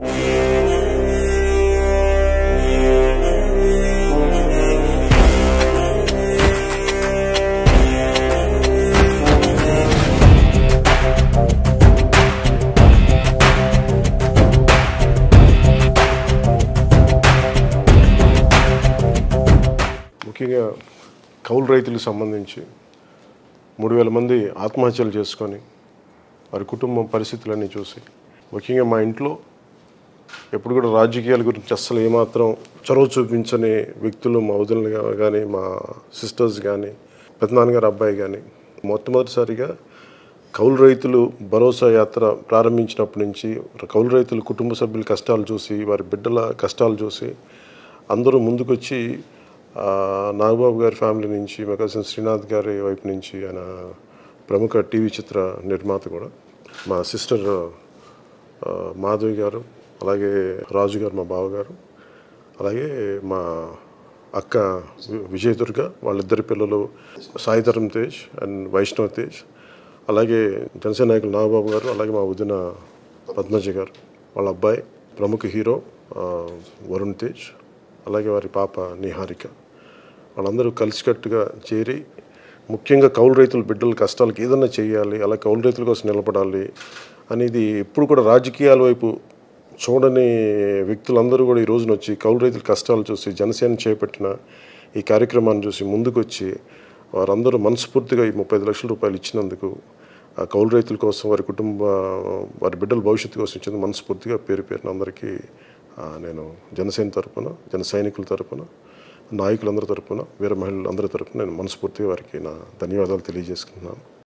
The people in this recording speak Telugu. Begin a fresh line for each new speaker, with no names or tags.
ముఖ్యంగా కౌలు రైతులకు సంబంధించి మూడు వేల మంది ఆత్మహత్యలు చేసుకొని వారి కుటుంబం పరిస్థితులన్నీ చూసి ముఖ్యంగా మా ఇంట్లో ఎప్పుడు కూడా రాజకీయాల గురించి అస్సలు ఏమాత్రం చొరవ చూపించని వ్యక్తులు మా వదినలు గా- కానీ మా సిస్టర్స్ కానీ పెద్దనాన్నగారు అబ్బాయి కానీ మొట్టమొదటిసారిగా కౌలు రైతులు భరోసా యాత్ర ప్రారంభించినప్పటి నుంచి కౌలు రైతుల కుటుంబ సభ్యుల కష్టాలు చూసి వారి బిడ్డల కష్టాలు చూసి అందరూ ముందుకొచ్చి ఆ, నాగబాబు గారి ఫ్యామిలీ నుంచి మా కజిన్ శ్రీనాథ్ గారి వైపు నుంచి ఆయన ప్రముఖ టీవీ చిత్ర నిర్మాత కూడా మా సిస్టర్ ఆ, మాధవి గారు అలాగే రాజు గారు మా బావగారు అలాగే మా అక్క వి- విజయదుర్గ వాళ్ళిద్దరి పిల్లలు సాయిధరం తేజ్ అండ్ వైష్ణవ్ తేజ్ అలాగే జనసేన నాయకులు నాగబాబు గారు అలాగే మా వదిన పద్మజ గారు వాళ్ళ అబ్బాయి ప్రముఖ హీరో ఆ, వరుణ్ తేజ్ అలాగే వారి పాప నిహారిక వాళ్ళందరూ కలిసికట్టుగా చేరి ముఖ్యంగా కౌలు రైతుల బిడ్డల కష్టాలకు ఏదన్నా చేయాలి అలా కౌలు రైతుల కోసం నిలబడాలి అనేది ఎప్పుడు కూడా రాజకీయాల వైపు చూడని వ్యక్తులందరూ కూడా ఈ రోజున వచ్చి కౌలు రైతుల కష్టాలు చూసి జనసేన చేపట్టిన ఈ కార్యక్రమాన్ని చూసి ముందుకొచ్చి వారందరూ మనస్ఫూర్తిగా ఈ ముప్పై ఐదు లక్షల రూపాయలు ఇచ్చినందుకు ఆ కౌలు రైతుల కోసం వారి కుటుంబ వారి బిడ్డల భవిష్యత్తు కోసం ఇచ్చేందుకు మనస్ఫూర్తిగా పేరు పేరున అందరికీ ఆ, నేను జనసేన తరపున జన సైనికుల తరపున నాయకులందరి తరపున వీర మహిళలందరి తరపున నేను మనస్ఫూర్తిగా వారికి నా ధన్యవాదాలు తెలియజేసుకుంటున్నాను